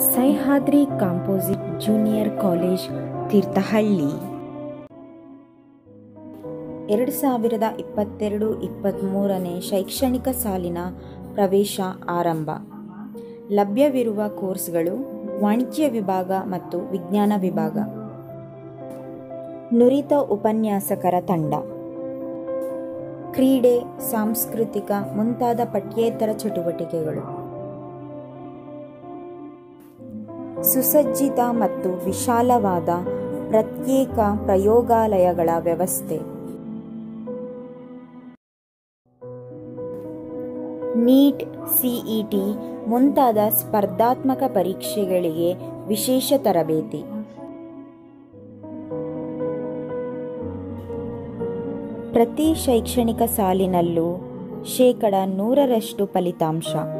Sahyadri composite junior college Thirthahalli ಎರಡು ಸಾವಿರದ ಇಪ್ಪತ್ತೆರಡು ಇಪ್ಪತ್ತ್ಮೂರನೇ ಶೈಕ್ಷಣಿಕ ಸಾಲಿನ ಪ್ರವೇಶ ಆರಂಭ ಲಭ್ಯವಿರುವ ಕೋರ್ಸ್ಗಳು ವಾಣಿಜ್ಯ ವಿಭಾಗ ಮತ್ತು ವಿಜ್ಞಾನ ವಿಭಾಗ ನುರಿತ ಉಪನ್ಯಾಸಕರ ತಂಡ ಕ್ರೀಡೆ ಸಾಂಸ್ಕೃತಿಕ ಮುಂತಾದ ಪಠ್ಯೇತರ ಚಟುವಟಿಕೆಗಳು ಸುಸಜ್ಜಿತ ಮತ್ತು ವಿಶಾಲವಾದ ಪ್ರತ್ಯೇಕ ಪ್ರಯೋಗಾಲಯಗಳ ವ್ಯವಸ್ಥೆ ನೀಟ್ ಸಿಇಟಿ ಮುಂತಾದ ಸ್ಪರ್ಧಾತ್ಮಕ ಪರೀಕ್ಷೆಗಳಿಗೆ ವಿಶೇಷ ತರಬೇತಿ ಪ್ರತಿ ಶೈಕ್ಷಣಿಕ ಸಾಲಿನಲ್ಲೂ ಶೇಕಡ ನೂರರಷ್ಟು ಫಲಿತಾಂಶ